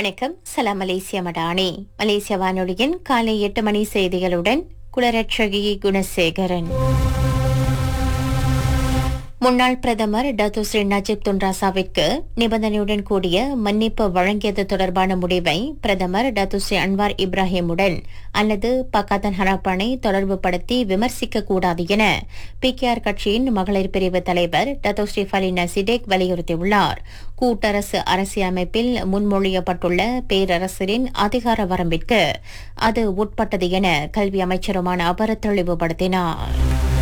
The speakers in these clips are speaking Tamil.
வணக்கம் சலாம் மலேசியா மடானி மலேசிய வானொலியின் காலை எட்டு மணி செய்திகளுடன் குலரட்சகி குணசேகரன் முன்னாள் பிரதமர் டத்து ஸ்ரீ நஜீப் துன்ராசாவிற்கு நிபந்தனையுடன் கூடிய மன்னிப்பு வழங்கியது தொடர்பான முடிவை பிரதமர் டத்து ஸ்ரீ அன்வார் இப்ராஹிமுடன் அல்லது பக்காத்தன் ஹராப்பானை தொடர்பு படுத்தி விமர்சிக்க கூடாது என பிகேஆர் கட்சியின் மகளிர் பிரிவு தலைவர் டத்து ஸ்ரீ ஃபலினா சிடேக் வலியுறுத்தியுள்ளார் கூட்டரசு அரசியலமைப்பில் முன்மொழியப்பட்டுள்ள பேரரசரின் அதிகார வரம்பிற்கு அது உட்பட்டது என கல்வி அமைச்சருமான அவர் தெளிவுபடுத்தினார்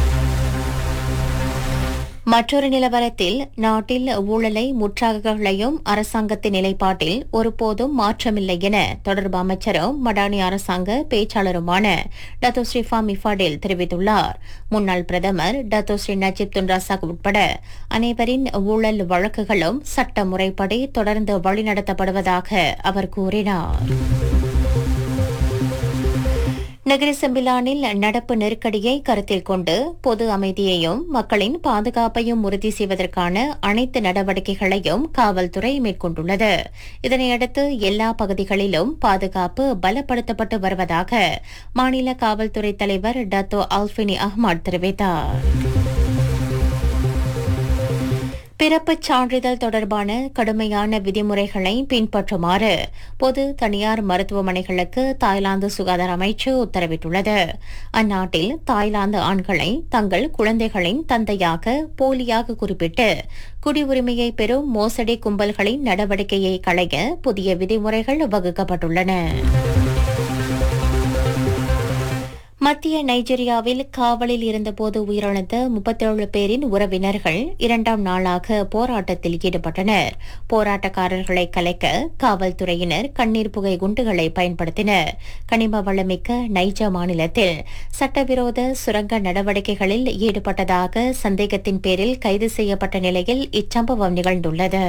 மற்றொரு நிலவரத்தில் நாட்டில் ஊழலை முற்றாகளையும் அரசாங்கத்தின் நிலைப்பாட்டில் ஒருபோதும் மாற்றமில்லை என தொடர்பு அமைச்சரும் மடானி அரசாங்க பேச்சாளருமான டத்தோ ஸ்ரீஃபா மிஃபாடேல் தெரிவித்துள்ளார் முன்னாள் பிரதமர் டத்தோ ஸ்ரீ நஜீப் துன்ராசாக் உட்பட அனைவரின் ஊழல் வழக்குகளும் சட்ட முறைப்படி தொடர்ந்து வழிநடத்தப்படுவதாக அவர் கூறினார் நகர செம்பிலானில் நடப்பு நெருக்கடியை கருத்தில் கொண்டு பொது அமைதியையும் மக்களின் பாதுகாப்பையும் உறுதி செய்வதற்கான அனைத்து நடவடிக்கைகளையும் காவல்துறை மேற்கொண்டுள்ளது இதனையடுத்து எல்லா பகுதிகளிலும் பாதுகாப்பு பலப்படுத்தப்பட்டு வருவதாக மாநில காவல்துறை தலைவர் டத்தோ அல்பினி அஹ்மத் தெரிவித்தார் பிறப்புச் சான்றிதழ் தொடர்பான கடுமையான விதிமுறைகளை பின்பற்றுமாறு பொது தனியார் மருத்துவமனைகளுக்கு தாய்லாந்து சுகாதார அமைச்சு உத்தரவிட்டுள்ளது அந்நாட்டில் தாய்லாந்து ஆண்களை தங்கள் குழந்தைகளின் தந்தையாக போலியாக குறிப்பிட்டு குடியுரிமையை பெறும் மோசடி கும்பல்களின் நடவடிக்கையை களைய புதிய விதிமுறைகள் வகுக்கப்பட்டுள்ளன மத்திய நைஜீரியாவில் காவலில் இருந்தபோது உயிரிழந்த முப்பத்தேழு பேரின் உறவினர்கள் இரண்டாம் நாளாக போராட்டத்தில் ஈடுபட்டனர் போராட்டக்காரர்களை கலைக்க காவல்துறையினர் கண்ணீர் புகை குண்டுகளை பயன்படுத்தினர் கனிம வளமிக்க நைஜா மாநிலத்தில் சட்டவிரோத சுரங்க நடவடிக்கைகளில் ஈடுபட்டதாக சந்தேகத்தின் பேரில் கைது செய்யப்பட்ட நிலையில் இச்சம்பவம் நிகழ்ந்துள்ளது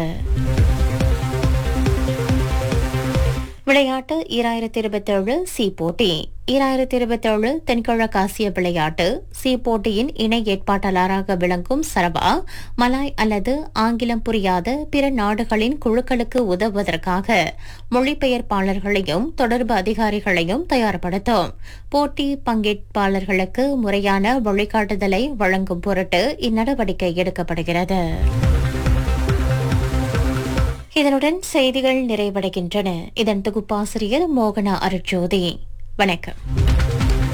விளையாட்டு ஈராயிரத்தி இருபத்தேழு சி போட்டி ஈராயிரத்தி இருபத்தேழு தென்கிழக்கு ஆசிய விளையாட்டு சி போட்டியின் இணை ஏற்பாட்டாளராக விளங்கும் சரபா மலாய் அல்லது ஆங்கிலம் புரியாத பிற நாடுகளின் குழுக்களுக்கு உதவுவதற்காக மொழிபெயர்ப்பாளர்களையும் தொடர்பு அதிகாரிகளையும் தயார்படுத்தும் போட்டி பங்கேற்பாளர்களுக்கு முறையான வழிகாட்டுதலை வழங்கும் பொருட்டு இந்நடவடிக்கை எடுக்கப்படுகிறது இதனுடன் செய்திகள் நிறைவடைகின்றன இதன் தொகுப்பாசிரியர் மோகனா அருட்ஜோதி வணக்கம்